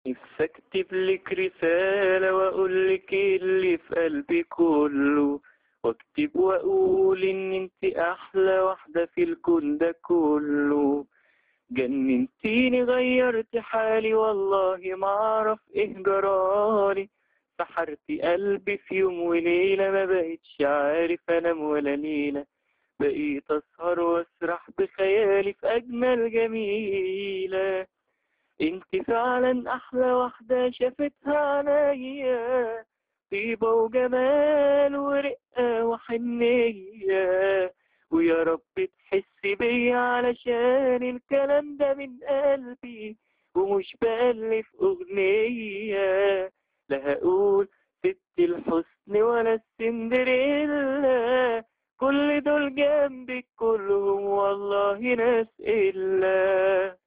نفسي اكتب لك رسالة واقول لك اللي في قلبي كله واكتب واقول ان انت احلى واحدة في الكون ده كله جننتيني غيرت حالي والله ما اعرف ايه جرالي سحرت قلبي في يوم وليلة ما بقتش عارف انام ولا ليلة بقيت اسهر واسرح بخيالي في اجمل جميلة انت فعلا احلى واحدة شافتها عينيا طيبة وجمال ورقة وحنية ويا رب تحس بيا علشان الكلام ده من قلبي ومش بألف أغنية لا هقول ست الحسن ولا السندريلا كل دول جنبك كلهم والله ناس إلا